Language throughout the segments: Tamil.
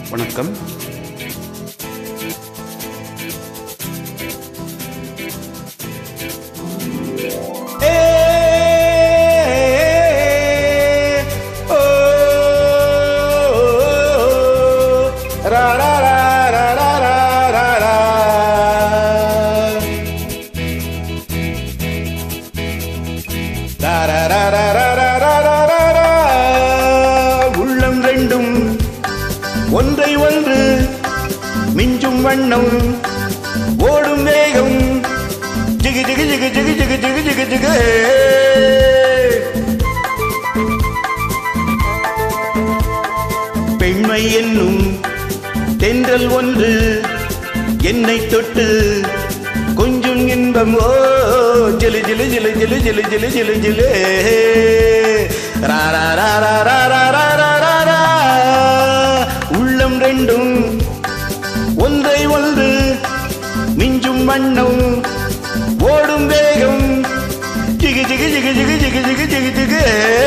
வணக்கம் உள்ளம் ரெண்டும் ஒன்றை ஒன்று மிஞ்சும் வண்ணம் ஓடும் வேகம் ஜிகு ஜிகு ஜிகு ஜிகு ஜிகு ஜிகு ஜிகு ஜிகு பெண்மை என்னும் தென்றல் ஒன்று என்னை தொட்டு கொஞ்சம் இன்பம் ஓ ஜிலு ஜிலு ஜிலு ஜிலு ஜிலு ஜிலு ஜிலு ஜிலு ரா ரா ரா ரா ரா ரா ரா ரா ரா ரா. உள்ளம் ரெண்டும் ஒன்றை ஒன்று மிஞ்சும் வண்ணம் ஓடும் வேகம் ஜிகு ஜிகு ஜிகு ஜிகு ஜிகு ஜிகு ஜிகு ஜிகு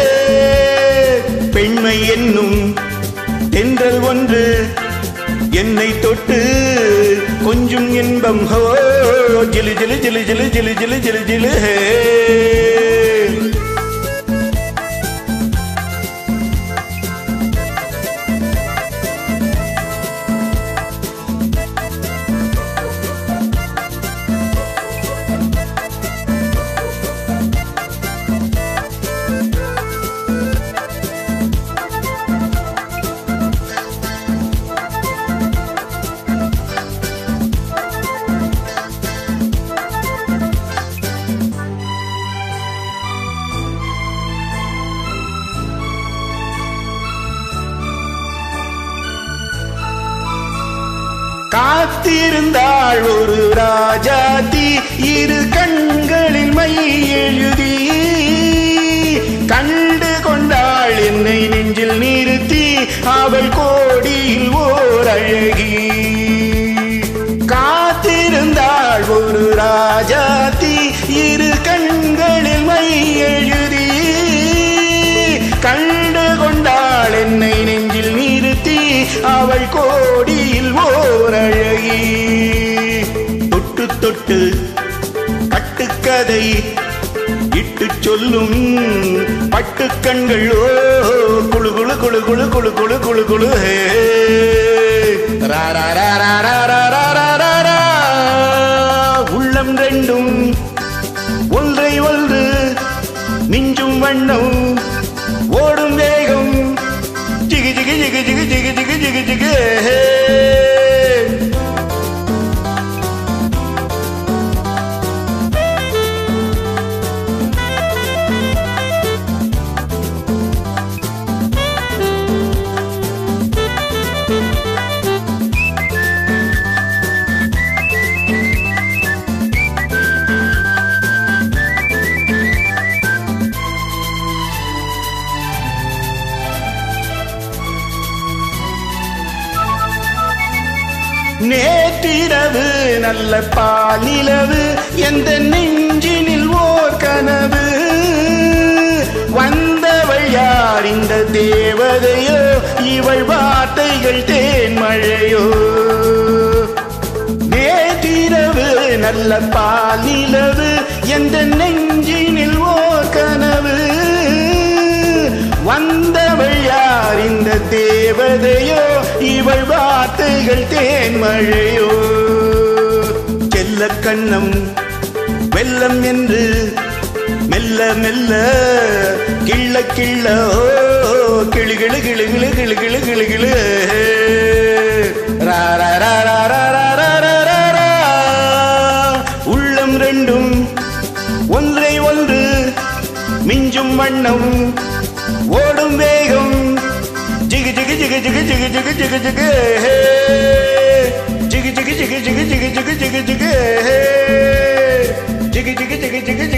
பெண்மை என்னும் தென்றல் ஒன்று என்னை தொட்டு கொஞ்சம் இன்பம் ஹோ ஜிலு ஜிலு ஜிலு ஜிலு ஜிலு ஜிலு ஜிலு ஜிலு காத்திருந்தாள் ஒரு ராஜாத்தி இரு கண்களில் மை எழுதி கண்டு கொண்டாள் என்னை நெஞ்சில் நிறுத்தி அவள் கோடியில் ஓர் அழகி காத்திருந்தாள் ஒரு ராஜாத்தி இரு கண்களில் மை எழுதி கண்டு கொண்டாள் என்னை நெஞ்சில் நிறுத்தி அவள் கோடியில் ஓர் அழகி தொட்டு தொட்டு கட்டுக்கதை இட்டு சொல்லும் பட்டு கண்கள் ஓ குழு குழு குழு குழு குழு குழு குழு குழு ஹே. ரா ரா ரா ரா ரா ரா ரா ரா ரா ரா. உள்ளம் ரெண்டும் ஒன்றை ஒன்று மிஞ்சும் வண்ணம் ஓடும் வேகம் ஜிகு ஜிகு ஜிகு ஜிகு ஜிகு ஜிகு ஜிகு ஜிகு ஹே. நேற்றிரவு நல்ல பால் நிலவு எந்த நெஞ்சினில் ஓர் கனவு வந்தவள் யார் இந்த தேவதையோ இவள் வார்த்தைகள் தேன்மழையோ நேற்றிரவு நல்ல பால் நிலவு எந்த நெஞ்சினில் ஓர் கனவு வந்தவள் யார் இந்த தேவதையோ இவள் வார்த்தைகள் தேன்மழையோ செல்ல கண்ணம் வெள்ளம் என்று மெல்ல மெல்ல கிள்ள கிள்ள ஓ கிளு கிளு கிளு கிளு கிளு கிளு கிளு கிளு ரா ரா ரா ரா ரா ரா ரா ரா ரா ரா. உள்ளம் ரெண்டும் ஒன்றை ஒன்று மிஞ்சும் வண்ணம் ஓடும் வேகம் ஜிகு ஜிகு ஜிகு ஜிகு ஜிகு ஜிகு ஜிகு ஜிகு ஹே. ஜிகு ஜிகு ஜிகு ஜிகு ஜிகு ஜிகு ஜிகு ஜிகு ஹே. ஜிகு ஜிகு ஜிகு ஜிகு ஜிகு